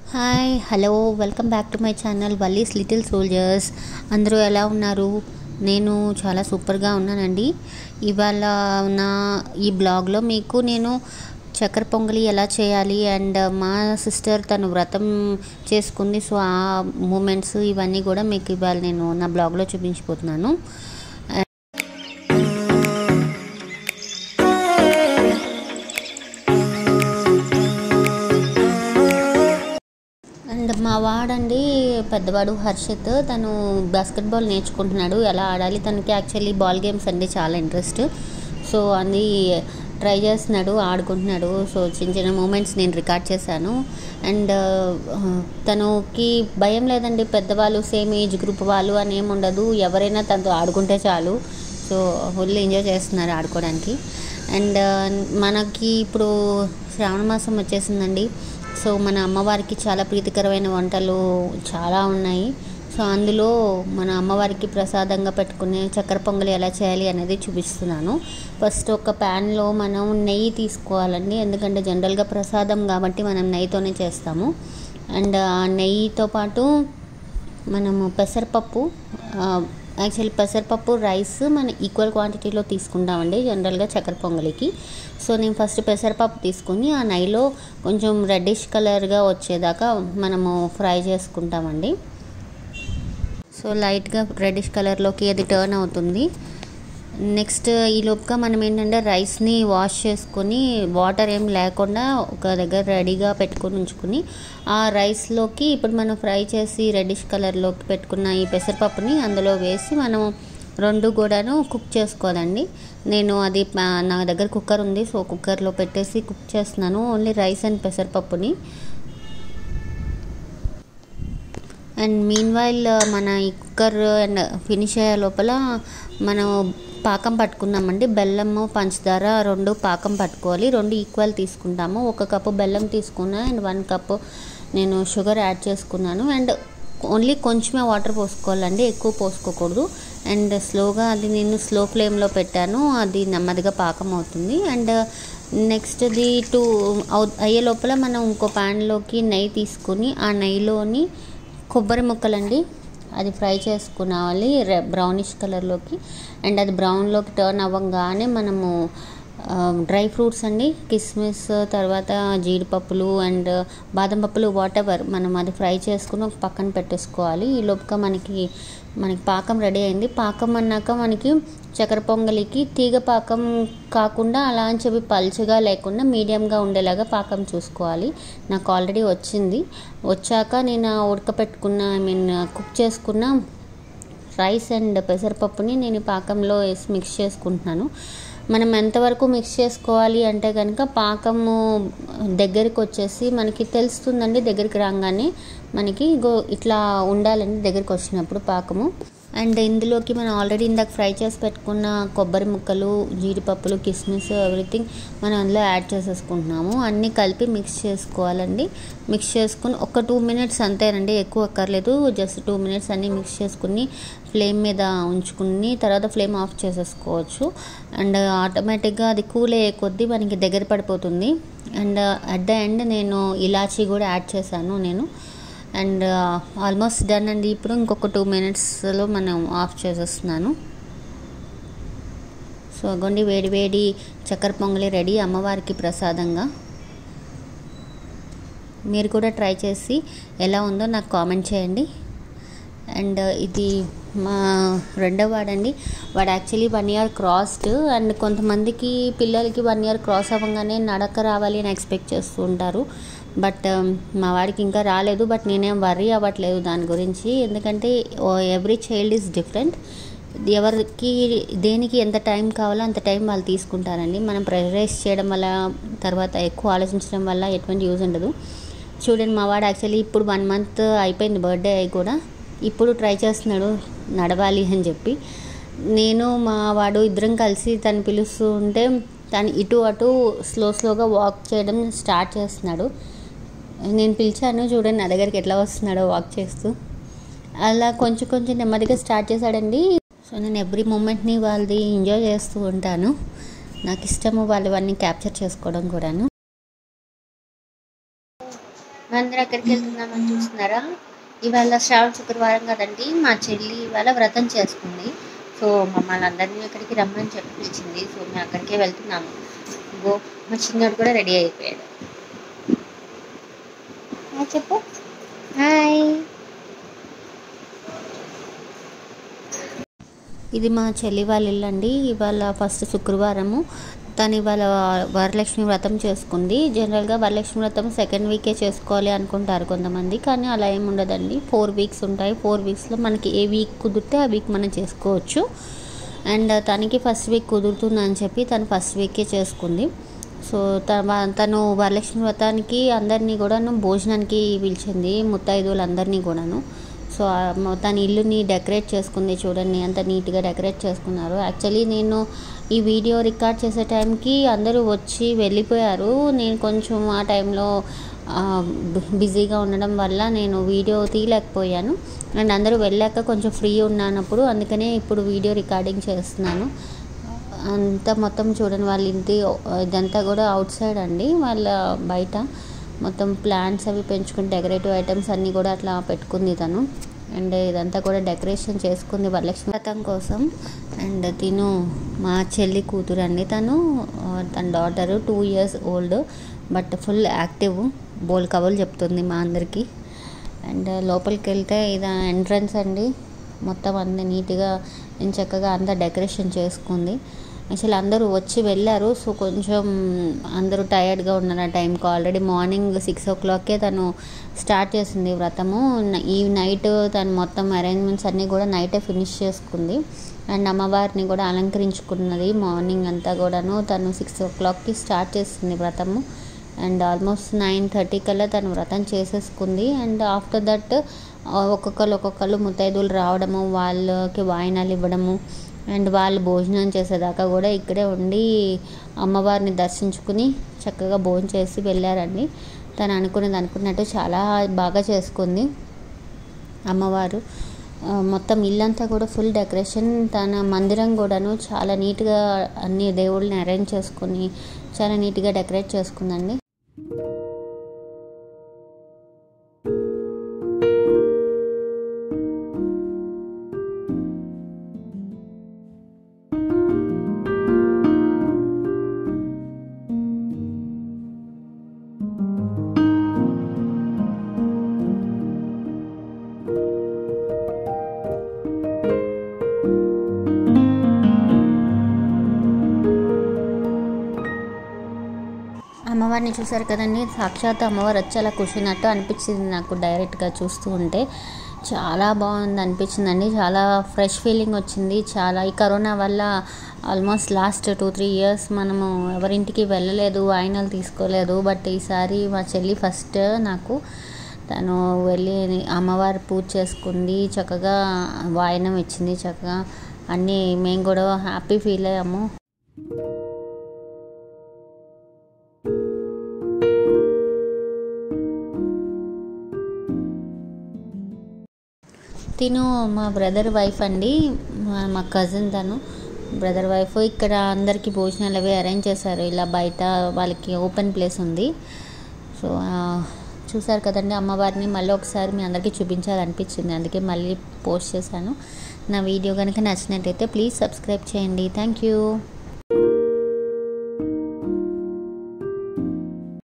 hi hello welcome back to my channel Valli's little soldiers అందరూ ఎలా ఉన్నారు నేను చాలా సూపర్గా ఉన్నానండి ఇవాళ నా ఈ బ్లాగ్లో మీకు నేను చక్కెర పొంగలి ఎలా చేయాలి అండ్ మా సిస్టర్ తను వ్రతం చేసుకుంది సో ఆ మూమెంట్స్ ఇవన్నీ కూడా మీకు ఇవాళ నేను నా బ్లాగ్లో చూపించిపోతున్నాను అండ్ మా వాడండి పెద్దవాడు హర్షిత్ తను బాస్కెట్బాల్ నేర్చుకుంటున్నాడు ఎలా ఆడాలి తనకి యాక్చువల్లీ బాల్ గేమ్స్ అంటే చాలా ఇంట్రెస్ట్ సో అది ట్రై చేస్తున్నాడు ఆడుకుంటున్నాడు సో చిన్న చిన్న మూమెంట్స్ నేను రికార్డ్ చేశాను అండ్ తనకి భయం లేదండి పెద్దవాళ్ళు సేమ్ ఏజ్ గ్రూప్ వాళ్ళు అని ఏమి ఉండదు ఎవరైనా తనతో ఆడుకుంటే చాలు సో ఫుల్ ఎంజాయ్ చేస్తున్నారు ఆడుకోవడానికి అండ్ మనకి ఇప్పుడు శ్రావణ మాసం వచ్చేసిందండి సో మన అమ్మవారికి చాలా ప్రీతికరమైన వంటలు చాలా ఉన్నాయి సో అందులో మన అమ్మవారికి ప్రసాదంగా పెట్టుకునే చక్కెర పొంగలి ఎలా చేయాలి అనేది చూపిస్తున్నాను ఫస్ట్ ఒక ప్యాన్లో మనం నెయ్యి తీసుకోవాలండి ఎందుకంటే జనరల్గా ప్రసాదం కాబట్టి మనం నెయ్యితోనే చేస్తాము అండ్ ఆ నెయ్యితో పాటు మనము పెసరపప్పు యాక్చువల్లీ పెసరపప్పు రైస్ మన ఈక్వల్ క్వాంటిటీలో తీసుకుంటామండి జనరల్గా చక్కెర పొంగలికి సో నేను ఫస్ట్ పెసరపప్పు తీసుకుని ఆ నెయ్యిలో కొంచెం రెడ్డిష్ కలర్గా వచ్చేదాకా మనము ఫ్రై చేసుకుంటామండి సో లైట్గా రెడ్డిష్ కలర్లోకి అది టర్న్ అవుతుంది నెక్స్ట్ ఈ లోపుగా మనం ఏంటంటే రైస్ని వాష్ చేసుకొని వాటర్ ఏం లేకుండా ఒక దగ్గర రెడీగా పెట్టుకొని ఉంచుకుని ఆ రైస్లోకి ఇప్పుడు మనం ఫ్రై చేసి రెడ్డిష్ కలర్లోకి పెట్టుకున్న ఈ పెసరపప్పుని అందులో వేసి మనం రెండు కూడాను కుక్ చేసుకోదండి నేను అది నా దగ్గర కుక్కర్ ఉంది సో కుక్కర్లో పెట్టేసి కుక్ చేస్తున్నాను ఓన్లీ రైస్ అండ్ పెసరపప్పుని అండ్ మీన్ వైల్ మన ఈ కుక్కర్ అండ్ ఫినిష్ అయ్యే లోపల మనం పాకం పట్టుకుందామండి బెల్లము పంచదార రెండు పాకం పట్టుకోవాలి రెండు ఈక్వల్ తీసుకుంటాము ఒక కప్పు బెల్లం తీసుకున్నాను అండ్ వన్ కప్పు నేను షుగర్ యాడ్ చేసుకున్నాను అండ్ ఓన్లీ కొంచెమే వాటర్ పోసుకోవాలండి ఎక్కువ పోసుకోకూడదు అండ్ స్లోగా అది నేను స్లో ఫ్లేమ్లో పెట్టాను అది నెమ్మదిగా పాకం అవుతుంది అండ్ నెక్స్ట్ది టూ అయ్యే లోపల మనం ఇంకో ప్యాన్లోకి నెయ్యి తీసుకుని ఆ నెయ్యిలోని కొబ్బరి ముక్కలండి అది ఫ్రై చేసుకునాలి బ్రౌనిష్ కలర్లోకి అండ్ అది బ్రౌన్లోకి టర్న్ అవ్వగానే మనము డ్రై ఫ్రూట్స్ అండి కిస్మిస్ తర్వాత జీడిపప్పులు అండ్ బాదం పప్పులు వాట్ ఎవర్ మనం అది ఫ్రై చేసుకుని ఒక పక్కన పెట్టేసుకోవాలి ఈ లోపుగా మనకి మనకి పాకం రెడీ అయింది పాకం అన్నాక మనకి చక్కెర పొంగలికి తీగ పాకం కాకుండా అలా అని చెప్పి పల్చగా లేకుండా మీడియంగా ఉండేలాగా పాకం చూసుకోవాలి నాకు ఆల్రెడీ వచ్చింది వచ్చాక నేను ఉడకపెట్టుకున్న ఐ మీన్ కుక్ చేసుకున్న రైస్ అండ్ పెసరపప్పుని నేను పాకంలో వేసి మిక్స్ చేసుకుంటున్నాను మనం ఎంతవరకు మిక్స్ చేసుకోవాలి అంటే కనుక పాకము దగ్గరికి వచ్చేసి మనకి తెలుస్తుందండి దగ్గరికి రాగానే మనకి గో ఇట్లా ఉండాలండి దగ్గరికి వచ్చినప్పుడు పాకము అండ్ ఇందులోకి మనం ఆల్రెడీ ఇందాక ఫ్రై చేసి పెట్టుకున్న కొబ్బరి ముక్కలు జీడిపప్పులు కిస్మిస్ ఎవ్రీథింగ్ మనం అందులో యాడ్ చేసేసుకుంటున్నాము అన్నీ కలిపి మిక్స్ చేసుకోవాలండి మిక్స్ చేసుకుని ఒక టూ మినిట్స్ అంతేనండి ఎక్కువ అక్కర్లేదు జస్ట్ టూ మినిట్స్ అన్నీ మిక్స్ చేసుకుని ఫ్లేమ్ మీద ఉంచుకుని తర్వాత ఫ్లేమ్ ఆఫ్ చేసేసుకోవచ్చు అండ్ ఆటోమేటిక్గా అది కూల్ అయ్యే కొద్దీ మనకి దగ్గర పడిపోతుంది అండ్ అట్ ద ఎండ్ నేను ఇలాచీ కూడా యాడ్ చేశాను నేను అండ్ ఆల్మోస్ట్ డన్ అండి ఇప్పుడు ఇంకొక టూ మినిట్స్లో మనం ఆఫ్ చేసేస్తున్నాను సో అగోండి వేడి వేడి చక్కెర పొంగలి రెడీ అమ్మవారికి ప్రసాదంగా మీరు కూడా ట్రై చేసి ఎలా ఉందో నాకు కామెంట్ చేయండి అండ్ ఇది మా రెండో వాడండి వాడు actually one year crossed and కొంతమందికి పిల్లలకి వన్ ఇయర్ క్రాస్ అవ్వగానే నడక రావాలి అని ఎక్స్పెక్ట్ చేస్తూ ఉంటారు బట్ మా వాడికి ఇంకా రాలేదు బట్ నేనేం వర్రీ అవ్వట్లేదు దాని గురించి ఎందుకంటే ఎవ్రీ చైల్డ్ ఈజ్ డిఫరెంట్ ఎవరికి దేనికి ఎంత టైం కావాలో అంత టైం వాళ్ళు తీసుకుంటారండి మనం ప్రెషరైజ్ చేయడం వల్ల తర్వాత ఎక్కువ ఆలోచించడం వల్ల ఎటువంటి యూజ్ ఉండదు చూడండి మా వాడు యాక్చువల్లీ ఇప్పుడు వన్ మంత్ అయిపోయింది బర్త్డే అయి కూడా ఇప్పుడు ట్రై చేస్తున్నాడు నడవాలి అని చెప్పి నేను మా వాడు ఇద్దరం కలిసి తను పిలుస్తూ ఉంటే తను ఇటు అటు స్లో స్లోగా వాక్ చేయడం స్టార్ట్ చేస్తున్నాడు నేను పిలిచాను చూడండి నా దగ్గరికి ఎట్లా వస్తున్నాడో వాక్ చేస్తూ అలా కొంచెం కొంచెం నెమ్మదిగా స్టార్ట్ చేశాడండి సో నేను ఎవ్రీ మూమెంట్ని వాళ్ళది ఎంజాయ్ చేస్తూ ఉంటాను నాకు ఇష్టము వాళ్ళు అవన్నీ క్యాప్చర్ చేసుకోవడం కూడాను మనందరం ఎక్కడికి వెళ్తున్నామని చూస్తున్నారా ఇవాళ శ్రావణ శుక్రవారం కదండి మా చెల్లి ఇవాళ వ్రతం చేసుకుంది సో మమ్మల్ని అందరినీ అక్కడికి రమ్మని చెప్పి పిలిచింది సో మేము అక్కడికే వెళ్తున్నాము గో మా చిన్నోడు కూడా రెడీ అయిపోయాడు హాయ్ చెప్పు హాయ్ ఇది మా చెల్లి వాళ్ళ ఇల్లు అండి ఇవాళ ఫస్ట్ శుక్రవారము తను ఇవాళ వరలక్ష్మి వ్రతం చేసుకుంది జనరల్గా వరలక్ష్మి వ్రతం సెకండ్ వీకే చేసుకోవాలి అనుకుంటారు కొంతమంది కానీ అలా ఏమి ఉండదండి ఫోర్ వీక్స్ ఉంటాయి ఫోర్ వీక్స్లో మనకి ఏ వీక్ కుదిరితే ఆ వీక్ మనం చేసుకోవచ్చు అండ్ తనకి ఫస్ట్ వీక్ కుదురుతుందని చెప్పి తను ఫస్ట్ వీకే చేసుకుంది సో త- తను వరలక్ష్మి వ్రతానికి అందరినీ కూడాను భోజనానికి పిలిచింది ముత్తైదువులు అందరినీ కూడాను సో ఆ మొ- తన ఇల్లుని డెకరేట్ చేసుకుంది చూడండి ఎంత నీట్గా డెకరేట్ చేసుకున్నారు యాక్చువల్లీ నేను ఈ వీడియో రికార్డ్ చేసే టైంకి అందరూ వచ్చి వెళ్ళిపోయారు నేను కొంచెం ఆ టైంలో ఆ, బి- బిజీగా ఉండడం వల్ల నేను వీడియో తీయలేకపోయాను అండ్ అందరూ వెళ్ళాక కొంచెం ఫ్రీ ఉన్నానప్పుడు అందుకనే ఇప్పుడు వీడియో రికార్డింగ్ చేస్తున్నాను అంతా మొత్తం చూడండి వాళ్ళ ఇంటి ఇదంతా కూడా అవుట్ సైడ్ అండి వాళ్ళ బయట మొత్తం ప్లాంట్స్ అవి పెంచుకుని డెకరేటివ్ ఐటమ్స్ అన్నీ కూడా అట్లా పెట్టుకుంది తను అండ్ ఇదంతా కూడా డెకరేషన్ చేసుకుంది వరలక్ష్మి వ్రతం కోసం అండ్ తిను మా చెల్లి కూతురు అండి తను ఆ, తన daughter two years old but full active బోల్ కబుల్ చెప్తుంది మా అందరికీ అండ్ లోపలికి వెళ్తే ఇది ఎంట్రన్స్ అండి మొత్తం అన్ని నీట్గా చక్కగా అంతా డెకరేషన్ చేసుకుంది అసలు అందరూ వచ్చి వెళ్ళారు సో కొంచెం అందరూ టయర్డ్గా ఉన్నారు ఆ టైంకి ఆల్రెడీ మార్నింగ్ సిక్స్ ఓ క్లాక్కే తను స్టార్ట్ చేసింది వ్రతము న- ఈ నైట్ తను మొత్తం అరేంజ్మెంట్స్ అన్నీ కూడా నైటే ఫినిష్ చేసుకుంది అండ్ అమ్మవారిని కూడా అలంకరించుకున్నది మార్నింగ్ అంతా కూడాను తను సిక్స్ ఓ క్లాక్కి స్టార్ట్ చేసింది వ్రతము అండ్ ఆల్మోస్ట్ నైన్ థర్టీ కల్లా తను వ్రతం చేసేసుకుంది అండ్ ఆఫ్టర్ దట్ ఒక్కొక్కరు ఒక్కొక్కరు ముత్తైదువులు రావడము వాళ్ళకి వాయినాలు ఇవ్వడము అండ్ వాళ్ళు భోజనం చేసేదాకా కూడా ఇక్కడే ఉండి అమ్మవారిని దర్శించుకుని చక్కగా భోజనం చేసి వెళ్ళారండి తను అనుకున్నది అనుకున్నట్టు చాలా బాగా చేసుకుంది అమ్మవారు ఆ, మొత్తం ఇల్లంతా కూడా ఫుల్ డెకరేషన్ తన మందిరం కూడాను చాలా నీట్గా అన్ని దేవుళ్ళని అరేంజ్ చేసుకుని చాలా నీట్గా డెకరేట్ చేసుకుందండి అమ్మవారిని చూసారు కదండి సాక్షాత్ అమ్మవారు వచ్చి అలా కూర్చున్నట్టు అనిపించింది నాకు డైరెక్ట్గా చూస్తూ ఉంటే చాలా బాగుంది అనిపించిందండి చాలా ఫ్రెష్ ఫీలింగ్ వచ్చింది చాలా ఈ కరోనా వల్ల almost last two three years మనము ఎవరింటికి వెళ్ళలేదు వాయినాలు తీసుకోలేదు బట్ ఈసారి మా చెల్లి ఫస్ట్ నాకు తను వెళ్ళి అమ్మవారి పూజ చేసుకుంది చక్కగా వాయనం ఇచ్చింది చక్కగా అన్నీ మేము కూడా హ్యాపీ ఫీల్ అయ్యాము తిను మా బ్రదర్ వైఫ్ అండి మా మా కజిన్ తను బ్రదర్ వైఫ్ ఇక్కడ అందరికీ భోజనాలు అవి అరేంజ్ చేశారు ఇలా బయట వాళ్ళకి ఓపెన్ ప్లేస్ ఉంది సో ఆ, చూసారు కదండి అమ్మవారిని మళ్ళీ ఒకసారి మీ అందరికీ చూపించాలనిపించింది అందుకే మళ్ళీ పోస్ట్ చేశాను నా వీడియో కనుక నచ్చినట్టయితే ప్లీజ్ సబ్స్క్రైబ్ చేయండి థ్యాంక్ యూ